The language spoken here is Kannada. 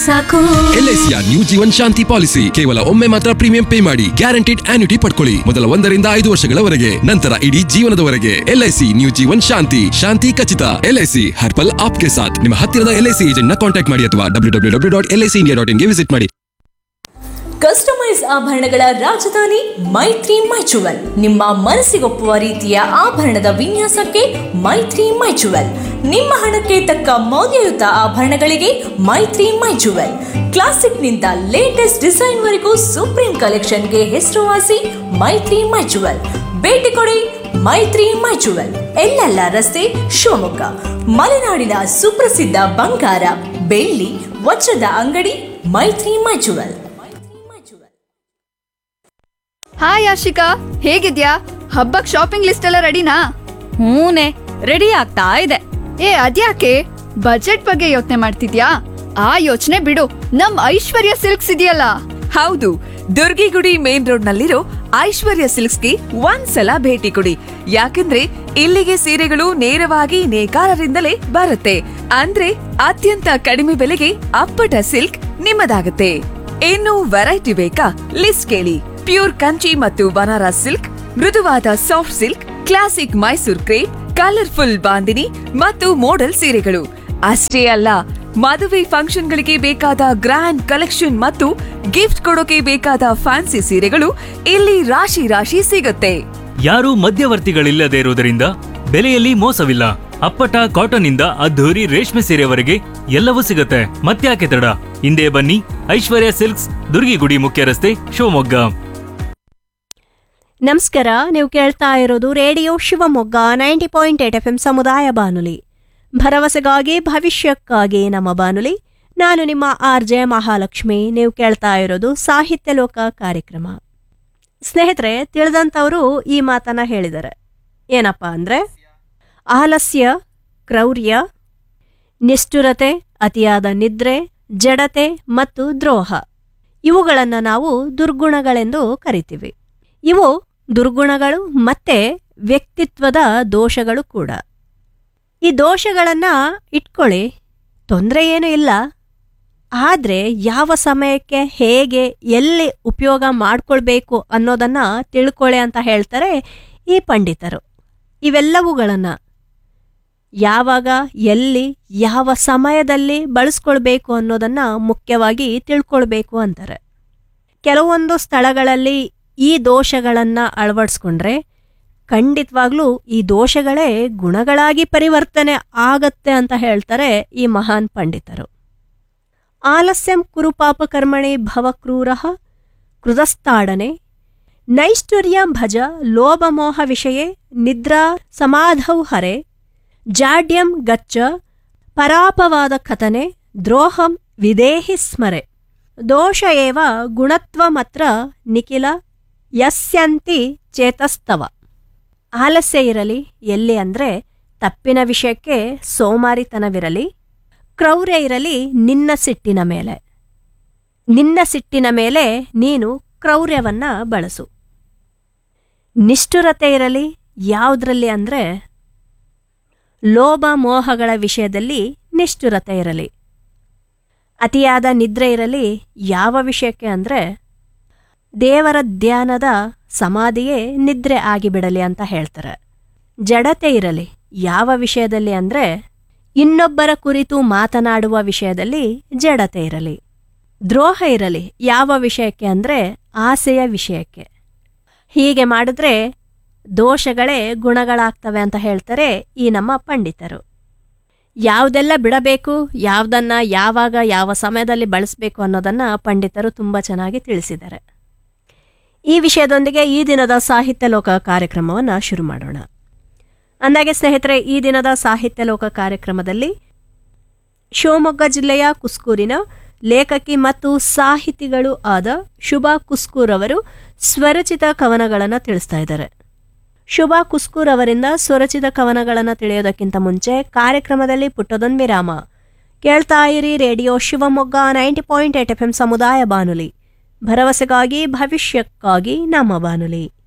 ಸಾಕು ಎಲ್ಐಸಿಯ ನ್ಯೂ ಜೀವನ್ ಶಾಂತಿ ಪಾಲಿಸಿ ಕೇವಲ ಒಮ್ಮೆ ಮಾತ್ರ ಪ್ರೀಮಿಯಂ ಪೇ ಮಾಡಿ ಗ್ಯಾರಂಟಿಡ್ ಆನ್ಯುಟಿ ಪಡ್ಕೊಳ್ಳಿ ಮೊದಲ ಒಂದರಿಂದ ಐದು ವರ್ಷಗಳವರೆಗೆ ನಂತರ ಇಡೀ ಜೀವನದವರೆಗೆ ಎಲ್ಐಸಿ ನ್ಯೂ ಜೀವನ್ ಶಾಂತಿ ಶಾಂತಿ ಖಚಿತ ಎಲ್ಐಸಿ ಹರ್ಪಲ್ ಆಪ್ಗೆ ಸಾಥ್ ನಿಮ್ಮ ಹತ್ತಿರದ ಎಲ್ಐಸಿ ಏಜೆಂಟ್ ನ ಕಾಂಟ್ಯಾಕ್ಟ್ ಮಾಡಿ ಅಥವಾ W W W dot LIC India dot ಇನ್ಗೆ ವಿಸಿಟ್ ಮಾಡಿ ಕಸ್ಟಮೈಸ್ ಆಭರಣಗಳ ರಾಜಧಾನಿ ಮೈತ್ರಿ ಮೈಚುವಲ್ ನಿಮ್ಮ ಮನಸ್ಸಿಗೊಪ್ಪುವ ರೀತಿಯ ಆಭರಣದ ವಿನ್ಯಾಸಕ್ಕೆ ಮೈತ್ರಿ ಮೈಚುವಲ್ ನಿಮ್ಮ ಹಣಕ್ಕೆ ತಕ್ಕ ಮೌಲ್ಯಯುತ ಆಭರಣಗಳಿಗೆ ಮೈತ್ರಿ ಮೈಚುವಲ್ ಕ್ಲಾಸಿಕ್ನಿಂದ ಲೇಟೆಸ್ಟ್ ಡಿಸೈನ್ ವರೆಗೂ ಸುಪ್ರೀಂ ಕಲೆಕ್ಷನ್ಗೆ ಹೆಸರುವಾಸಿ ಮೈತ್ರಿ ಮೈಚುವಲ್ ಭೇಟಿ ಕೊಡಿ ಮೈತ್ರಿ ಮೈಚುವಲ್ ಎಲ್ಲೆಲ್ಲ ರಸ್ತೆ ಶಿವಮೊಗ್ಗ ಮಲೆನಾಡಿನ ಸುಪ್ರಸಿದ್ಧ ಬಂಗಾರ ಬೆಳ್ಳಿ ವಜ್ರದ ಅಂಗಡಿ ಮೈತ್ರಿ ಮೈಚುವಲ್ ಹಾಯ್ ಆಶಿಕಾ ಹೇಗಿದ್ಯಾ ಹಬ್ಬಕ್ ಶಾಪಿಂಗ್ ಲಿಸ್ಟ್ ಎಲ್ಲ ರೆಡಿನಾ ಹೂನೆ ರೆಡಿ ಆಗ್ತಾ ಇದೆ ಏ ಅದ್ಯಾಕೆ ಬಜೆಟ್ ಬಗ್ಗೆ ಯೋಚನೆ ಮಾಡ್ತಿದ್ಯಾ ಆ ಯೋಚನೆ ಬಿಡು ನಮ್ ಐಶ್ವರ್ಯ ಸಿಲ್ಕ್ಸ್ ಇದೆಯಲ್ಲ ಹೌದು ದುರ್ಗಿಗುಡಿ ಮೇನ್ ರೋಡ್ ನಲ್ಲಿರೋ ಐಶ್ವರ್ಯ ಸಿಲ್ಕ್ಸ್ಗೆ ಒಂದ್ಸಲ ಭೇಟಿ ಕೊಡಿ ಯಾಕಂದ್ರೆ ಇಲ್ಲಿಗೆ ಸೀರೆಗಳು ನೇರವಾಗಿ ನೇಕಾರರಿಂದಲೇ ಬರುತ್ತೆ ಅಂದ್ರೆ ಅತ್ಯಂತ ಕಡಿಮೆ ಬೆಲೆಗೆ ಅಪ್ಪಟ ಸಿಲ್ಕ್ ನಿಮ್ಮದಾಗುತ್ತೆ ಇನ್ನು ವೆರೈಟಿ ಬೇಕಾ ಲಿಸ್ಟ್ ಕೇಳಿ ಪ್ಯೂರ್ ಕಂಚಿ ಮತ್ತು ಬನಾರಸ್ ಸಿಲ್ಕ್ ಮೃದುವಾದ soft silk classic Mysore crepe colourful bandhani ಮತ್ತು ಮೋಡಲ್ ಸೀರೆಗಳು ಅಷ್ಟೇ ಅಲ್ಲ ಮದುವೆ ಫಂಕ್ಷನ್ಗಳಿಗೆ ಬೇಕಾದ ಗ್ರ್ಯಾಂಡ್ ಕಲೆಕ್ಷನ್ ಮತ್ತು ಗಿಫ್ಟ್ ಕೊಡೋಕೆ ಬೇಕಾದ ಫ್ಯಾನ್ಸಿ ಸೀರೆಗಳು ಇಲ್ಲಿ ರಾಶಿ ರಾಶಿ ಸಿಗುತ್ತೆ ಯಾರೂ ಮಧ್ಯವರ್ತಿಗಳಿಲ್ಲದೆ ಇರುವುದರಿಂದ ಬೆಲೆಯಲ್ಲಿ ಮೋಸವಿಲ್ಲ ಅಪ್ಪಟ ಕಾಟನ್ ಇಂದ ಅದ್ಧೂರಿ ರೇಷ್ಮೆ ಸೀರೆವರೆಗೆ ಎಲ್ಲವೂ ಸಿಗುತ್ತೆ ಮತ್ತ್ಯಾಕೆ ತಡ ಹಿಂದೆ ಬನ್ನಿ ಐಶ್ವರ್ಯ ಸಿಲ್ಕ್ಸ್ ದುರ್ಗಿಗುಡಿ ಮುಖ್ಯ ರಸ್ತೆ ಶಿವಮೊಗ್ಗ ನಮಸ್ಕಾರ ನೀವು ಕೇಳ್ತಾ ಇರೋದು radio Shivamogga ninety point eight F M ಸಮುದಾಯ ಬಾನುಲಿ ಭರವಸೆಗಾಗಿ ಭವಿಷ್ಯಕ್ಕಾಗಿ ನಮ್ಮ ಬಾನುಲಿ ನಾನು ನಿಮ್ಮ ಆರ್ ಜೆ ಮಹಾಲಕ್ಷ್ಮಿ ನೀವು ಕೇಳ್ತಾ ಇರೋದು ಸಾಹಿತ್ಯ ಲೋಕ ಕಾರ್ಯಕ್ರಮ ಸ್ನೇಹಿತರೆ ತಿಳಿದಂಥವರು ಈ ಮಾತನ್ನ ಹೇಳಿದ್ದಾರೆ ಏನಪ್ಪ ಅಂದರೆ ಆಲಸ್ಯ ಕ್ರೌರ್ಯ ನಿಷ್ಠುರತೆ ಅತಿಯಾದ ನಿದ್ರೆ ಜಡತೆ ಮತ್ತು ದ್ರೋಹ ಇವುಗಳನ್ನು ನಾವು ದುರ್ಗುಣಗಳೆಂದು ಕರಿತೀವಿ ಇವು ದುರ್ಗುಣಗಳು ಮತ್ತೆ ವ್ಯಕ್ತಿತ್ವದ ದೋಷಗಳು ಕೂಡ ಈ ದೋಷಗಳನ್ನ ಇಟ್ಕೊಳ್ಳಿ ತೊಂದರೆ ಏನೂ ಇಲ್ಲ ಆದರೆ ಯಾವ ಸಮಯಕ್ಕೆ ಹೇಗೆ ಎಲ್ಲಿ ಉಪಯೋಗ ಮಾಡ್ಕೊಳ್ಬೇಕು ಅನ್ನೋದನ್ನ ತಿಳ್ಕೊಳ್ಳಿ ಅಂತ ಹೇಳ್ತಾರೆ ಈ ಪಂಡಿತರು ಇವೆಲ್ಲವುಗಳನ್ನು ಯಾವಾಗ ಎಲ್ಲಿ ಯಾವ ಸಮಯದಲ್ಲಿ ಬಳಸ್ಕೊಳ್ಬೇಕು ಅನ್ನೋದನ್ನ ಮುಖ್ಯವಾಗಿ ತಿಳ್ಕೊಳ್ಬೇಕು ಅಂತಾರೆ ಕೆಲವೊಂದು ಸ್ಥಳಗಳಲ್ಲಿ ಈ ದೋಷಗಳನ್ನು ಅಳವಡಿಸ್ಕೊಂಡ್ರೆ ಖಂಡಿತವಾಗ್ಲೂ ಈ ದೋಷಗಳೇ ಗುಣಗಳಾಗಿ ಪರಿವರ್ತನೆ ಆಗತ್ತೆ ಅಂತ ಹೇಳ್ತಾರೆ ಈ ಮಹಾನ್ ಪಂಡಿತರು ಆಲಸ್ಯಂ ಕುರುಪಾಪಕರ್ಮಣೆ ಭವಕ್ರೂರ ಕೃತಸ್ತಾಡನೆ ನೈಷ್ಠುರ್ಯ ಭಜ ಲೋಭಮೋಹ ವಿಷಯೇ ನಿದ್ರಾ ಸಮಾಧೌ ಹರೆ ಜಾಡ್ಯಂ ಗಚ್ಚ ಪರಾಪವಾದ ಕಥನೆ ದ್ರೋಹಂ ವಿದೇಹಿ ಸ್ಮರೆ ದೋಷ ಏವ ಗುಣತ್ವಮತ್ರ ನಿಖಿಲ ಯಸ್ಯಂತಿ ಚೇತಸ್ತವ ಆಲಸ್ಯ ಇರಲಿ ಎಲ್ಲಿ ಅಂದರೆ ತಪ್ಪಿನ ವಿಷಯಕ್ಕೆ ಸೋಮಾರಿತನವಿರಲಿ ಕ್ರೌರ್ಯ ಇರಲಿ ನಿನ್ನ ಸಿಟ್ಟಿನ ಮೇಲೆ ನಿನ್ನ ಸಿಟ್ಟಿನ ಮೇಲೆ ನೀನು ಕ್ರೌರ್ಯವನ್ನ ಬಳಸು ನಿಷ್ಠುರತೆ ಇರಲಿ ಯಾವುದ್ರಲ್ಲಿ ಅಂದರೆ ಲೋಭ ಮೋಹಗಳ ವಿಷಯದಲ್ಲಿ ನಿಷ್ಠುರತೆ ಇರಲಿ ಅತಿಯಾದ ನಿದ್ರೆ ಇರಲಿ ಯಾವ ವಿಷಯಕ್ಕೆ ಅಂದರೆ ದೇವರ ಧ್ಯಾನದ ಸಮಾಧಿಯೇ ನಿದ್ರೆ ಆಗಿಬಿಡಲಿ ಅಂತ ಹೇಳ್ತಾರೆ ಜಡತೆ ಇರಲಿ ಯಾವ ವಿಷಯದಲ್ಲಿ ಅಂದರೆ ಇನ್ನೊಬ್ಬರ ಕುರಿತು ಮಾತನಾಡುವ ವಿಷಯದಲ್ಲಿ ಜಡತೆ ಇರಲಿ ದ್ರೋಹ ಇರಲಿ ಯಾವ ವಿಷಯಕ್ಕೆ ಅಂದರೆ ಆಸೆಯ ವಿಷಯಕ್ಕೆ ಹೀಗೆ ಮಾಡಿದ್ರೆ ದೋಷಗಳೇ ಗುಣಗಳಾಗ್ತವೆ ಅಂತ ಹೇಳ್ತಾರೆ ಈ ನಮ್ಮ ಪಂಡಿತರು ಯಾವುದೆಲ್ಲ ಬಿಡಬೇಕು ಯಾವುದನ್ನ ಯಾವಾಗ ಯಾವ ಸಮಯದಲ್ಲಿ ಬಳಸಬೇಕು ಅನ್ನೋದನ್ನ ಪಂಡಿತರು ತುಂಬ ಚೆನ್ನಾಗಿ ತಿಳಿಸಿದ್ದಾರೆ ಈ ವಿಷಯದೊಂದಿಗೆ ಈ ದಿನದ ಸಾಹಿತ್ಯ ಲೋಕ ಕಾರ್ಯಕ್ರಮವನ್ನು ಶುರು ಮಾಡೋಣ ಅಂದಾಗೆ ಸ್ನೇಹಿತರೆ ಈ ದಿನದ ಸಾಹಿತ್ಯ ಲೋಕ ಕಾರ್ಯಕ್ರಮದಲ್ಲಿ ಶಿವಮೊಗ್ಗ ಜಿಲ್ಲೆಯ ಕುಸ್ಕೂರಿನ ಲೇಖಕಿ ಮತ್ತು ಸಾಹಿತಿಗಳು ಆದ ಶುಭಾ ಕುಸ್ಕೂರ್ ಅವರು ಸ್ವರಚಿತ ಕವನಗಳನ್ನು ತಿಳಿಸ್ತಾ ಇದ್ದಾರೆ ಶುಭಾ ಕುಸ್ಕೂರ್ ಅವರಿಂದ ಸ್ವರಚಿತ ಕವನಗಳನ್ನು ತಿಳಿಯೋದಕ್ಕಿಂತ ಮುಂಚೆ ಕಾರ್ಯಕ್ರಮದಲ್ಲಿ ಪುಟ್ಟದೊಂದು ವಿರಾಮ ಕೇಳ್ತಾ ಇರಿ radio Shivamogga ninety point eight F M ಸಮುದಾಯ ಬಾನುಲಿ ಭರವಸೆಗಾಗಿ ಭವಿಷ್ಯಕ್ಕಾಗಿ ನಮ್ಮ ಬಾನುಲಿ